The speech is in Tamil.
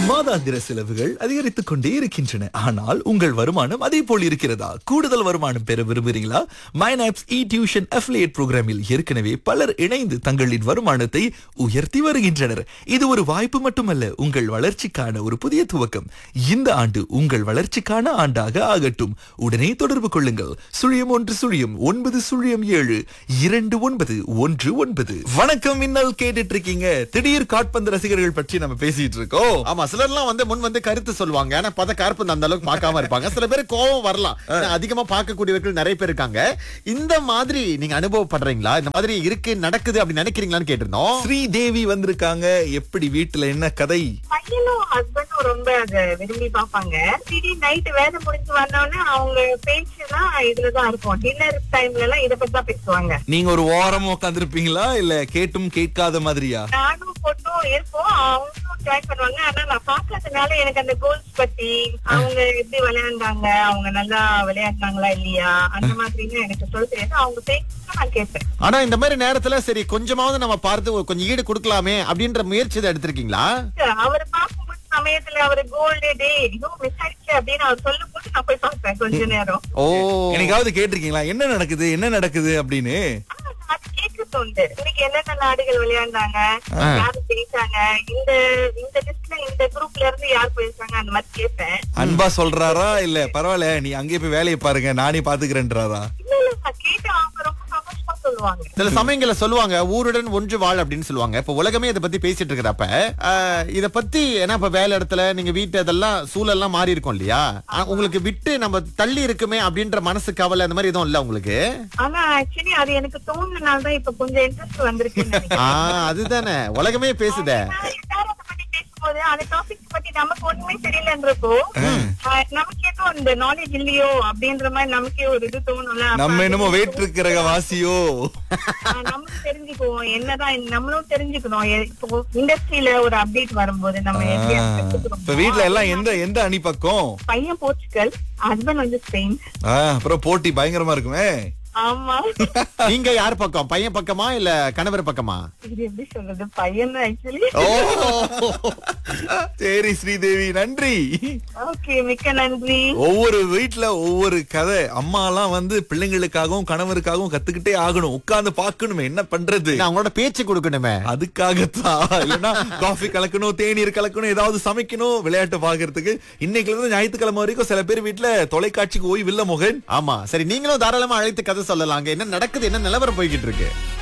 மாதாந்திர செலவுகள் அதிகரித்துக் கொண்டே இருக்கின்றன ஆனால் உங்கள் வருமானம் அதே போல் இருக்கிறதா கூடுதல் வருமானம் பெற விரும்புகிறீங்களா மைனாப்ஸ் இ டியூஷன் அஃபிலியேட் புரோகிராமில் ஏற்கனவே பலர் இணைந்து தங்களின் வருமானத்தை உயர்த்தி வருகின்றனர் இது ஒரு வாய்ப்பு மட்டுமல்ல உங்கள் வளர்ச்சிக்கான ஒரு புதிய துவக்கம் இந்த ஆண்டு உங்கள் வளர்ச்சிக்கான ஆண்டாக ஆகட்டும் உடனே தொடர்பு கொள்ளுங்கள் சுழியம் ஒன்று சுழியம் ஒன்பது சுழியம் ஏழு இரண்டு ஒன்பது ஒன்று ஒன்பது வணக்கம் மின்னல் கேட்டுட்டு இருக்கீங்க திடீர் காட்பந்து ரசிகர்கள் பற்றி நம்ம பேசிட்டு இருக்கோம் ஆமா சிலர்லாம் வந்து முன் வந்து கருத்து சொல்லுவாங்க ஆனா பத கார்பந்து அந்த அளவுக்கு பார்க்காம இருப்பாங்க சில பேர் கோவம் வரலாம் ஏன்னா அதிகமா பார்க்கக்கூடியவர்கள் நிறைய பேர் இருக்காங்க இந்த மாதிரி நீங்க அனுபவப்படுறீங்களா இந்த மாதிரி இருக்கு நடக்குது அப்படி நினைக்கிறீங்களான்னு கேட்டிருந்தோம் ஸ்ரீதேவி வந்திருக்காங்க எப்படி வீட்டுல என்ன கதை பையனும் ஹஸ்பண்டும் ரொம்ப அத விரும்பி பாப்பாங்க திடீர் நைட் வேலை முடிஞ்சு வந்தோடனே அவங்க பேச்சுலாம் இதுலதான் இருக்கும் டின்னர் டைம்ல எல்லாம் இத பத்தி தான் பேசுவாங்க நீங்க ஒரு ஓரமா உட்காந்துருப்பீங்களா இல்ல கேட்டும் கேட்காத மாதிரியா நானும் பொண்ணும் இருப்போம் அவங்களும் ட்ரை பண்ணுவாங்க ஆனா நான் பாக்காதனால எனக்கு அந்த கோல்ஸ் பத்தி அவங்க எப்படி விளையாண்டாங்க அவங்க நல்லா விளையாடுனாங்களா இல்லையா அந்த மாதிரி எனக்கு சொல்ல தெரியாது அவங்க பேச்சு நான் கேட்பேன் ஆனா இந்த மாதிரி நேரத்துல சரி கொஞ்சமாவது நம்ம பார்த்து ஒரு கொஞ்சம் ஈடு கொடுக்கலாமே அப்படின்ற முயற்சி இதை எடுத்திருக்கீங்களா அவர் பார்க்கும்போது சமயத்துல அவர் கோல்டு டே ஐயோ மிஸ் ஆயிடுச்சு அப்படின்னு அவர் சொல்லும் போது நான் போய் பார்ப்பேன் கொஞ்ச நேரம் ஓ என்னைக்காவது கேட்டிருக்கீங்களா என்ன நடக்குது என்ன நடக்குது அப்படின்னு ஆனா, அது கேட்கறது உண்டு இன்னைக்கு என்னென்ன நாடுகள் விளையாண்டாங்க யாரு ஜெயிச்சாங்க இந்த இந்த லிஸ்ட்ல இந்த குரூப்ல இருந்து யார் போயிருக்காங்க அந்த மாதிரி கேட்பேன் அன்பா சொல்றாரா இல்ல பரவாயில்ல நீ அங்கேயே போய் வேலையை பாருங்க நானே பாத்துக்கிறேன்றாரா இல்ல இல்ல நான் கேட்டு அவங்க ரொம்ப சந்தோஷமா சொல்லுவாங்க சில சமயங்கள்ல சொல்லுவாங்க ஊருடன் ஒன்று வாழ் அப்படின்னு சொல்லுவாங்க இப்ப உலகமே இதை பத்தி பேசிட்டு இருக்கிறப்ப ஆஹ், இத பத்தி ஏன்னா இப்ப வேலை இடத்துல நீங்க வீட்டு அதெல்லாம் சூழல்லாம் மாறி இருக்கும் இல்லையா ஆனா, உங்களுக்கு விட்டு நம்ம தள்ளி இருக்குமே அப்படின்ற மனசு கவலை அந்த மாதிரி எதுவும் இல்ல உங்களுக்கு ஆனா ஆக்சுவலி அது எனக்கு தோணுனால தான் இப்ப கொஞ்சம் இன்ட்ரெஸ்ட் வந்திருக்குன்னு நினைக்கிறேன் ஆஹ் அதுதானே உலகமே பேசுதே நான் எல்லாரும் அதை பத்தி பேசும்போது அந்த டாபிக் பத்தி நமக்கு ஒண்ணுமே தெரியலன்றப்போ ஆஹ், நமக்கு ஏதோ இந்த நாலேஜ் இல்லையோ அப்படின்ற மாதிரி நமக்கே ஒரு இது தோணும்ல அப்ப நம்ம அது என்னமோ வேற்று வாசியோ ஆஹ் நம்மளும் தெரிஞ்சுக்குவோம் என்னதான் நம்மளும் தெரிஞ்சுக்கணும் எ- இப்போ இண்டஸ்ட்ரியில ஒரு அப்டேட் வரும்போது நம்ம எப்படி அதை கத்துக்கிறோமோ, இப்ப வீட்ல எல்லாம் எந்த எந்த அணி பக்கம் பையன் போர்ச்சுகல் ஹஸ்பண்ட் வந்து ஸ்பெயின் ஆ, அப்புறம் போட்டி பயங்கரமா இருக்குமே ஆமா நீங்க யார் பக்கம் பையன் பக்கமா இல்ல கணவர் பக்கமா இது எப்படி சொல்றது பையன் ஆக்சுவலி ஓ சரி ஸ்ரீதேவி நன்றி ஓகே மிக்க நன்றி ஒவ்வொரு வீட்ல ஒவ்வொரு கதை அம்மா எல்லாம் வந்து பிள்ளைங்களுக்காகவும் கணவருக்காகவும் கத்துக்கிட்டே ஆகணும் உட்கார்ந்து பார்க்கணுமே என்ன பண்றது இல்ல, அவங்களோட பேச்சு கொடுக்கணுமே அதுக்காகத்தான் இல்லைன்னா காஃபி கலக்கணும் தேநீர் கலக்கணும் ஏதாவது சமைக்கணும் விளையாட்டு பாக்குறதுக்கு இன்னைக்குல இருந்து ஞாயிற்றுக்கிழமை வரைக்கும் சில பேர் வீட்ல தொலைக்காட்சிக்கு ஓய்வு இல்ல மோகன் ஆமா சரி நீங்களும் தாராளமா அழைத்து கதை சொல்லலாங்க என்ன நடக்குது என்ன நிலவரம் போய்கிட்டு இருக்கு